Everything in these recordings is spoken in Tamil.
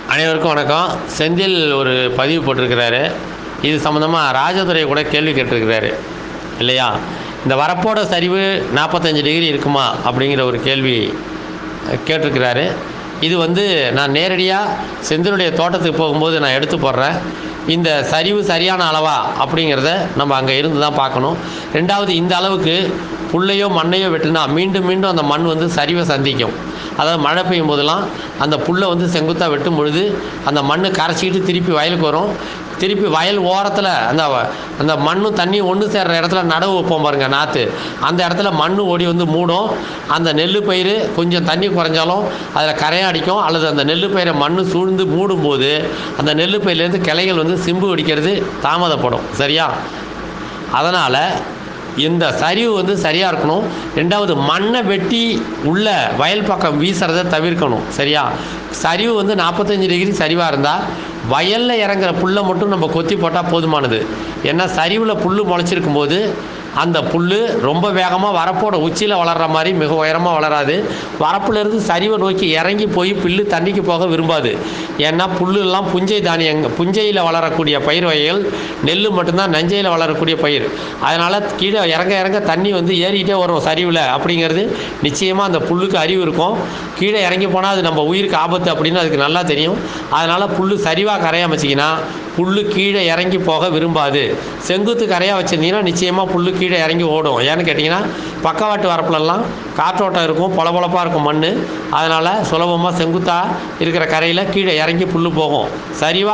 அனைவருக்கும் வணக்கம் செந்தில் ஒரு பதிவு போட்டிருக்கிறாரு இது சம்மந்தமாக ராஜதுரை கூட கேள்வி கேட்டிருக்கிறாரு இல்லையா இந்த வரப்போட சரிவு நாற்பத்தஞ்சு டிகிரி இருக்குமா அப்படிங்கிற ஒரு கேள்வி அஹ், கேட்டிருக்கிறாரு இது வந்து நான் நேரடியாக செந்திலுடைய தோட்டத்துக்கு போகும்போது நான் எடுத்து போடுறேன் இந்த சரிவு சரியான அளவா அப்படிங்கிறத நம்ம அங்கே இருந்து தான் பார்க்கணும் ரெண்டாவது இந்த அளவுக்கு புல்லையோ மண்ணையோ வெட்டினா மீண்டும் மீண்டும் அந்த மண் வந்து சரிவை சந்திக்கும் அதாவது மழை பெய்யும் போதெல்லாம் அந்த புல்லை வந்து செங்குத்தாக வெட்டும் பொழுது அந்த மண் கரைச்சிக்கிட்டு திருப்பி வயலுக்கு வரும் திருப்பி வயல் ஓரத்தில் அந்த வ- அந்த மண்ணும் தண்ணியும் ஒன்று சேர்ற இடத்துல நடவு வைப்போம் பாருங்க நாற்று அந்த இடத்துல மண் ஓடி வந்து மூடும் அந்த நெல் பயிர் கொஞ்சம் தண்ணி குறைஞ்சாலும் அதில் கரையான் அடிக்கும் அல்லது அந்த நெல் பயிரை மண் சூழ்ந்து மூடும்போது அந்த நெல் பயிர்லேருந்து கிளைகள் வந்து சிம்பு அடிக்கிறது தாமதப்படும் சரியா அதனால் இந்த சரிவு வந்து சரியாக இருக்கணும் ரெண்டாவது மண்ணை வெட்டி உள்ள வயல் பக்கம் வீசுறதை தவிர்க்கணும் சரியா சரிவு வந்து நாற்பத்தஞ்சு டிகிரி சரிவாக இருந்தால் வயலில் இறங்குற புல்லை மட்டும் நம்ம கொத்தி போட்டால் போதுமானது ஏன்னா சரிவில் புல் முளைச்சிருக்கும் போது அந்த புல் ரொம்ப வேகமாக வரப்போட உச்சியில் வளர்கிற மாதிரி மிக உயரமாக வளராது வரப்புலேருந்து சரிவை நோக்கி இறங்கி போய் புல்லு தண்ணிக்கு போக விரும்பாது ஏன்னா புல்லுலாம் புஞ்சை தானியங்க புஞ்சையில் வளரக்கூடிய பயிர் வகைகள் நெல் மட்டும்தான் நஞ்சையில் வளரக்கூடிய பயிர் அதனால் கீழே இறங்க இறங்க தண்ணி வந்து ஏறிக்கிட்டே வரும் சரிவில் அப்படிங்கிறது நிச்சயமாக அந்த புல்லுக்கு அறிவு இருக்கும் கீழே இறங்கி போனால் அது நம்ம உயிருக்கு ஆபத்து அப்படின்னு அதுக்கு நல்லா தெரியும் அதனால் புல் சரிவாக கரையாம வச்சிங்கன்னா புல்லு கீழே இறங்கி போக விரும்பாது செங்குத்து கரையாக வச்சிருந்தீங்கன்னா நிச்சயமாக புல்லு கீழே இறங்கி ஓடும் ஏன்னு கேட்டிங்கன்னா பக்கவாட்டு வரப்புலலாம் காற்றோட்டம் இருக்கும் பொலபொலப்பாக இருக்கும் மண் அதனால் சுலபமாக செங்குத்தாக இருக்கிற கரையில் கீழே இறங்கி புல்லு போகும் சரிவா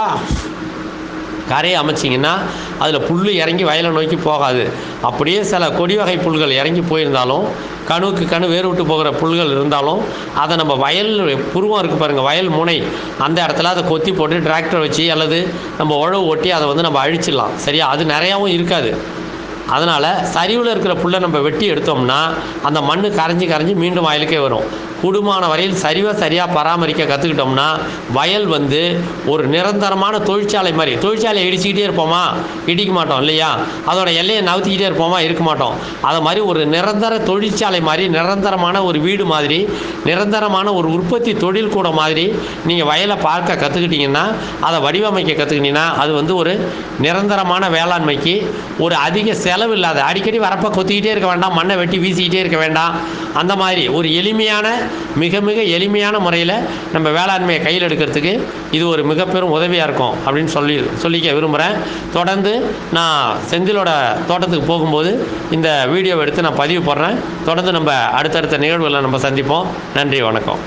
கரையை அமைச்சிங்கன்னா அதில் புல் இறங்கி வயலை நோக்கி போகாது அப்படியே சில கொடி வகை புல்கள் இறங்கி போயிருந்தாலும் கணுவுக்கு கணு வேறு விட்டு போகிற புல்கள் இருந்தாலும் அதை நம்ம வயல் புருவம் இருக்குது பாருங்கள் வயல் முனை அந்த இடத்துல அதை கொத்தி போட்டு டிராக்டர் வச்சு அல்லது நம்ம உழவு ஓட்டி அதை வந்து நம்ம அழிச்சிடலாம் சரியா அது நிறையாவும் இருக்காது அதனால் சரிவில் இருக்கிற புல்லை நம்ம வெட்டி எடுத்தோம்னா அந்த மண் கரைஞ்சி கரைஞ்சி மீண்டும் வயலுக்கே வரும் கூடுமான வரையில் சரிவை சரியாக பராமரிக்க கற்றுக்கிட்டோம்னா வயல் வந்து ஒரு நிரந்தரமான தொழிற்சாலை மாதிரி தொழிற்சாலையை இடிச்சுக்கிட்டே இருப்போமா இடிக்க மாட்டோம் இல்லையா அதோட எல்லையை நவுத்திக்கிட்டே இருப்போமா இருக்க மாட்டோம் அதை மாதிரி ஒரு நிரந்தர தொழிற்சாலை மாதிரி நிரந்தரமான ஒரு வீடு மாதிரி நிரந்தரமான ஒரு உற்பத்தி தொழில் கூட மாதிரி நீங்கள் வயலை பார்க்க கற்றுக்கிட்டீங்கன்னா அதை வடிவமைக்க கற்றுக்கிட்டீங்கன்னா அது வந்து ஒரு நிரந்தரமான வேளாண்மைக்கு ஒரு அதிக செலவு இல்லாத அடிக்கடி வரப்ப கொத்திக்கிட்டே இருக்க வேண்டாம் மண்ணை வெட்டி வீசிக்கிட்டே இருக்க வேண்டாம் அந்த மாதிரி ஒரு எளிமையான மிக மிக எளிமையான முறையில் நம்ம வேளாண்மையை கையில் எடுக்கிறதுக்கு இது ஒரு மிக பெரும் உதவியாக இருக்கும் அப்படின்னு சொல்லி சொல்லிக்க விரும்புகிறேன் தொடர்ந்து நான் செந்திலோட தோட்டத்துக்கு போகும்போது இந்த வீடியோவை எடுத்து நான் பதிவு போடுறேன் தொடர்ந்து நம்ம அடுத்தடுத்த நிகழ்வுகளை நம்ம சந்திப்போம் நன்றி வணக்கம்